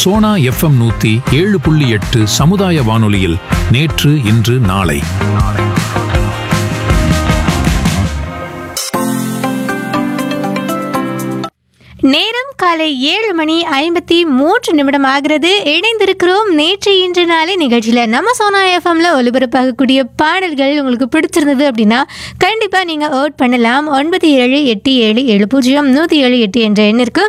Sona FM நூத்தி ஏழு புள்ளி எட்டு சமுதாய வானொலியில் நேற்று இன்று நாளை நேரம் காலை ஏழு மணி ஐம்பத்தி மூன்று நிமிடம் ஆகிறது இணைந்திருக்கிறோம் நேற்று இன்று நாளை நிகழ்ச்சியில் நம்ம சோனா எஃப்எம்ல ஒலிபரப்பாகக்கூடிய பாடல்கள் உங்களுக்கு பிடிச்சிருந்தது அப்படின்னா கண்டிப்பாக நீங்கள் ஓட் பண்ணலாம் ஒன்பது ஏழு எட்டு ஏழு ஏழு பூஜ்ஜியம் நூற்றி ஏழு எட்டு என்ற எண்ணிற்கு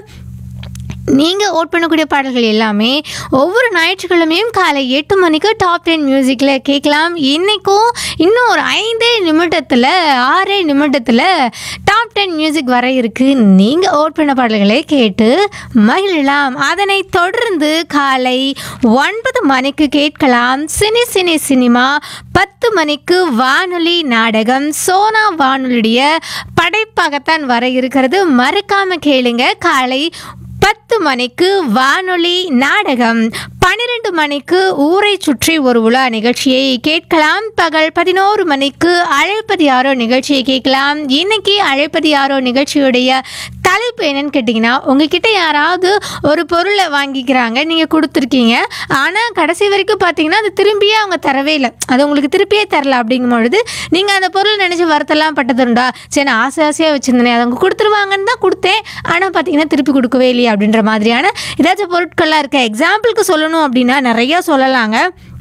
நீங்கள் ஓட் பண்ணக்கூடிய பாடல்கள் எல்லாமே ஒவ்வொரு ஞாயிற்றுக்கிழமையும் காலை எட்டு மணிக்கு டாப் டென் மியூசிக்கில் கேட்கலாம் இன்றைக்கும் இன்னும் ஒரு ஐந்தே நிமிடத்தில் ஆறே நிமிடத்தில் டாப் டென் மியூசிக் வர இருக்கு நீங்கள் ஓட் பண்ண பாடல்களை கேட்டு மகிழலாம் அதனை தொடர்ந்து காலை ஒன்பது மணிக்கு கேட்கலாம் சினி சினி சினிமா பத்து மணிக்கு வானொலி நாடகம் சோனா வானொலியுடைய படைப்பாகத்தான் வர இருக்கிறது மறக்காம கேளுங்க காலை பத்து மணிக்கு வானொலி நாடகம் பன்னிரெண்டு மணிக்கு ஊரை சுற்றி ஒரு உலா நிகழ்ச்சியை கேட்கலாம் பகல் பதினோரு மணிக்கு அழைப்பது யாரோ நிகழ்ச்சியை கேட்கலாம் இன்னைக்கு அழைப்பது யாரோ நிகழ்ச்சியுடைய தலைப்பு என்னன்னு கேட்டிங்கன்னா உங்ககிட்ட யாராவது ஒரு பொருளை வாங்கிக்கிறாங்க நீங்கள் கொடுத்துருக்கீங்க ஆனால் கடைசி வரைக்கும் பார்த்தீங்கன்னா அது திரும்பியே அவங்க தரவே இல்லை அது உங்களுக்கு திருப்பியே தரல அப்படிங்கும் பொழுது நீங்கள் அந்த பொருள் நினச்சி வருத்தலாம் பட்டதுண்டா சரி நான் ஆசை ஆசையாக வச்சுருந்தேன் அதை அவங்க கொடுத்துருவாங்கன்னு தான் கொடுத்தேன் ஆனால் பார்த்தீங்கன்னா திருப்பி கொடுக்கவே இல்லையே அப்படின்ற மாதிரியான ஏதாச்சும் பொருட்கள்லாம் இருக்க எக்ஸாம்பிளுக்கு சொல்லணும் அப்படின்னா நிறையா சொல்லலாங்க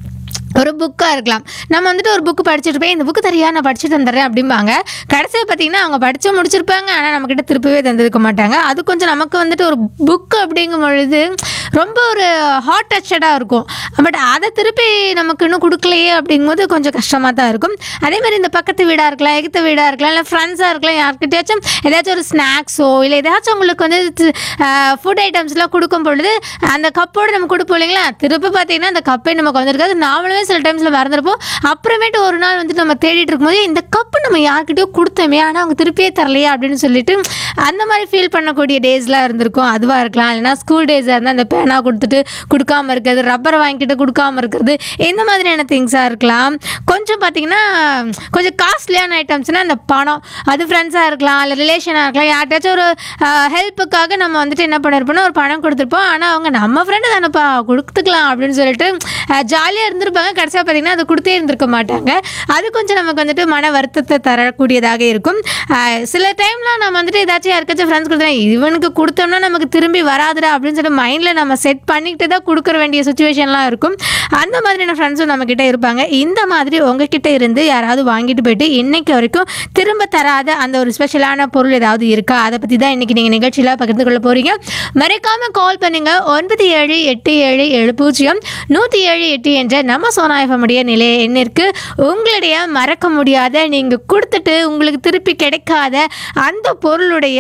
ஒரு புக்காக இருக்கலாம் நம்ம வந்துட்டு ஒரு புக்கு படிச்சுட்டு போய் இந்த புக்கு தெரியா நான் படிச்சுட்டு வந்துடுறேன் அப்படிம்பாங்க கடைசியில் பார்த்தீங்கன்னா அவங்க படித்து முடிச்சிருப்பாங்க ஆனால் நம்மக்கிட்ட திருப்பவே தந்திருக்க மாட்டாங்க அது கொஞ்சம் நமக்கு வந்துட்டு ஒரு புக்கு அப்படிங்கும் பொழுது ரொம்ப ஒரு ஹாட் டச்சடாக இருக்கும் பட் அதை திருப்பி நமக்கு இன்னும் கொடுக்கலையே அப்படிங்கும்போது கொஞ்சம் கஷ்டமாக தான் இருக்கும் அதே மாதிரி இந்த பக்கத்து வீடாக இருக்கலாம் எகுத்த வீடாக இருக்கலாம் இல்லை ஃப்ரெண்ட்ஸாக இருக்கலாம் யார்கிட்டயாச்சும் ஏதாச்சும் ஒரு ஸ்நாக்ஸோ இல்லை ஏதாச்சும் உங்களுக்கு வந்து ஃபுட் ஐட்டம்ஸ்லாம் கொடுக்கும் பொழுது அந்த கப்போடு நம்ம கொடுப்போம் இல்லைங்களா திருப்பி பார்த்தீங்கன்னா அந்த கப்பே நமக்கு வந்திருக்காது நாமளுமே சில டைம்ஸில் மறந்துருப்போம் அப்புறமேட்டு ஒரு நாள் வந்துட்டு நம்ம தேடிட்டு இருக்கும்போது இந்த கப்பு நம்ம யார்கிட்டயோ கொடுத்தோமே ஆனால் அவங்க திருப்பியே தரலையா அப்படின்னு சொல்லிட்டு அந்த மாதிரி ஃபீல் பண்ணக்கூடிய டேஸ்லாம் இருந்திருக்கும் அதுவாக இருக்கலாம் இல்லைனா ஸ்கூல் டேஸாக இருந்தால் அந்த பேனா கொடுத்துட்டு கொடுக்காம இருக்கிறது ரப்பரை வாங்கிட்டு கொடுக்காம இருக்கிறது இந்த மாதிரியான திங்ஸாக இருக்கலாம் கொஞ்சம் பார்த்தீங்கன்னா கொஞ்சம் காஸ்ட்லியான ஐட்டம்ஸ்னால் அந்த பணம் அது ஃப்ரெண்ட்ஸாக இருக்கலாம் இல்லை ரிலேஷனாக இருக்கலாம் யார்கிட்டயாச்சும் ஒரு ஹெல்ப்புக்காக நம்ம வந்துட்டு என்ன பண்ணிருப்போம்னா ஒரு பணம் கொடுத்துருப்போம் ஆனால் அவங்க நம்ம ஃப்ரெண்டு தானேப்பா கொடுத்துக்கலாம் அப்படின்னு சொல்லிட்டு ஜாலியாக இருந்திருப்பாங்க கடைசியாக பார்த்தீங்கன்னா அது கொடுத்தே இருந்திருக்க மாட்டாங்க அது கொஞ்சம் நமக்கு வந்துட்டு மன வருத்தத்தை தரக்கூடியதாக இருக்கும் அஹ் சில டைம்லாம் நம்ம வந்துட்டு ஏதாச்சும் யாருக்காச்சும் ஃப்ரெண்ட்ஸ் கொடுத்தா இவனுக்கு கொடுத்தோம்னா நமக்கு திரும்பி வராதுடா அப்படின்னு சொல்லிட்டு மைண்டில் நம்ம செட் பண்ணிக்கிட்டு தான் கொடுக்குற வேண்டிய சுச்சுவேஷன்லாம் இருக்கும் அந்த மாதிரியான ஃப்ரெண்ட்ஸும் நம்மக்கிட்ட இருப்பாங்க இந்த மாதிரி உங்ககிட்ட இருந்து யாராவது வாங்கிட்டு போயிட்டு இன்னைக்கு வரைக்கும் திரும்ப தராத அந்த ஒரு ஸ்பெஷலான பொருள் ஏதாவது இருக்கா அதை பற்றி தான் இன்னைக்கு நீங்கள் நிகழ்ச்சியில் பகிர்ந்து கொள்ள போகிறீங்க மறக்காமல் கால் பண்ணுங்க ஒன்பது ஏழு எட்டு ஏழு ஏழு பூஜ்ஜியம் நூற்றி ஏழு எட்டு என்ற நம்ம சோனாயஃபமுடைய நிலைய எண்ணிற்கு உங்களுடைய மறக்க முடியாத நீங்கள் கொடுத்துட்டு உங்களுக்கு திருப்பி கிடைக்காத அந்த பொருளுடைய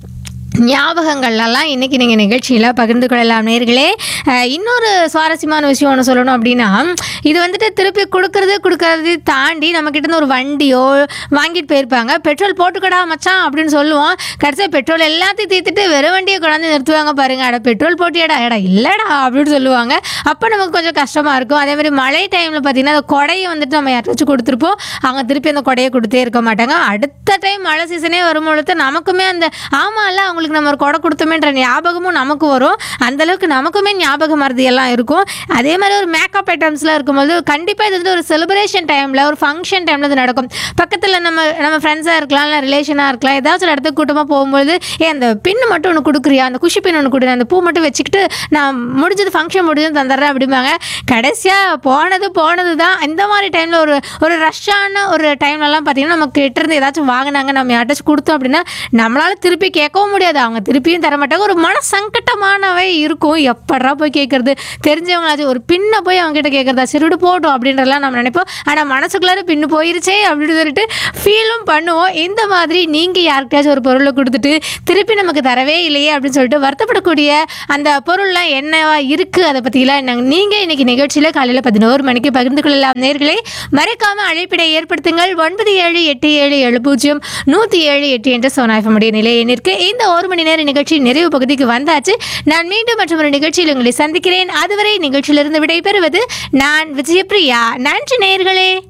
ஞாபகங்கள்லாம் இன்றைக்கி நீங்கள் நிகழ்ச்சியில் பகிர்ந்து கொள்ளலாம் நேர்களே அஹ், இன்னொரு சுவாரஸ்யமான விஷயம் ஒன்று சொல்லணும் அப்படின்னா இது வந்துட்டு திருப்பி கொடுக்கறது கொடுக்கறது தாண்டி நம்மக்கிட்ட இருந்து ஒரு வண்டியோ வாங்கிட்டு போயிருப்பாங்க பெட்ரோல் போட்டுக்கடா மச்சான் அப்படின்னு சொல்லுவோம் கடைசியாக பெட்ரோல் எல்லாத்தையும் தீர்த்துட்டு வெறும் வண்டியை கொண்டாந்து நிறுத்துவாங்க பாருங்க அட பெட்ரோல் போட்டியாடா எடா இல்லைடா அப்படின்னு சொல்லுவாங்க அப்போ நமக்கு கொஞ்சம் கஷ்டமாக இருக்கும் அதே மாதிரி மழை டைமில் பார்த்தீங்கன்னா அந்த கொடையை வந்துட்டு நம்ம யாராச்சும் கொடுத்துருப்போம் அவங்க திருப்பி அந்த கொடையை கொடுத்தே இருக்க மாட்டாங்க அடுத்த டைம் மழை சீசனே வரும்பொழுது நமக்குமே அந்த ஆமாம்ல அவங்களுக்கு நம்ம ஒரு கொடை கொடுத்தோமேன்ற ஞாபகமும் நமக்கு வரும் அந்த அளவுக்கு நமக்குமே ஞாபக மருதி எல்லாம் இருக்கும் அதே மாதிரி ஒரு மேக்கப் ஐட்டம்ஸ்லாம் இருக்கும்போது கண்டிப்பாக இது வந்து ஒரு செலிப்ரேஷன் டைமில் ஒரு ஃபங்க்ஷன் டைமில் இது நடக்கும் பக்கத்தில் நம்ம நம்ம ஃப்ரெண்ட்ஸாக இருக்கலாம் இல்லை ரிலேஷனாக இருக்கலாம் ஏதாச்சும் ஒரு இடத்துக்கு கூட்டமாக போகும்போது ஏ அந்த பின்னு மட்டும் ஒன்று கொடுக்குறியா அந்த குஷி பின் ஒன்று கொடு அந்த பூ மட்டும் வச்சுக்கிட்டு நான் முடிஞ்சது ஃபங்க்ஷன் முடிஞ்சது தந்துடுறேன் அப்படிம்பாங்க கடைசியாக போனது போனது தான் இந்த மாதிரி டைமில் ஒரு ஒரு ரஷ்ஷான ஒரு டைம்லலாம் பார்த்தீங்கன்னா நம்ம கிட்ட இருந்து ஏதாச்சும் வாங்கினாங்க நம்ம யார்ட்டாச்சும் கொடுத்தோம் அப்படின்னா நம்மளால திருப்பி கேட்கவும் முடியாது அவங்க திருப்பியும் தர மாட்டாங்க ஒரு மன சங்கட்டமானவே இருக்கும் எப்படா போய் கேட்கறது தெரிஞ்சவங்களாச்சும் ஒரு பின்னை போய் அவங்க கிட்ட கேட்கறதா சிறுடு போட்டோம் அப்படின்றதெல்லாம் நம்ம நினைப்போம் ஆனால் மனசுக்குள்ளார பின்னு போயிருச்சே அப்படின்னு சொல்லிட்டு ஃபீலும் பண்ணுவோம் இந்த மாதிரி நீங்கள் யாருக்கிட்டாச்சும் ஒரு பொருளை கொடுத்துட்டு திருப்பி நமக்கு தரவே இல்லையே அப்படின்னு சொல்லிட்டு வருத்தப்படக்கூடிய அந்த பொருள்லாம் என்னவா இருக்குது அதை பற்றிலாம் நாங்கள் நீங்கள் இன்னைக்கு நிகழ்ச்சியில் காலையில் பதினோரு மணிக்கு பகிர்ந்து கொள்ளலாம் நேர்களே மறைக்காம அழைப்பினை ஏற்படுத்துங்கள் ஒன்பது ஏழு எட்டு ஏழு ஏழு பூஜ்ஜியம் நூற்றி ஏழு எட்டு என்ற சோனாஃபமுடைய நிலை எண்ணிற்கு இந்த ஒரு மணி நேர நிகழ்ச்சி நிறைவு பகுதிக்கு வந்தாச்சு நான் மீண்டும் மற்றும் ஒரு நிகழ்ச்சியில் உங்களை சந்திக்கிறேன் அதுவரை நிகழ்ச்சியிலிருந்து விடைபெறுவது நான் விஜயபிரியா நன்றி நேயர்களே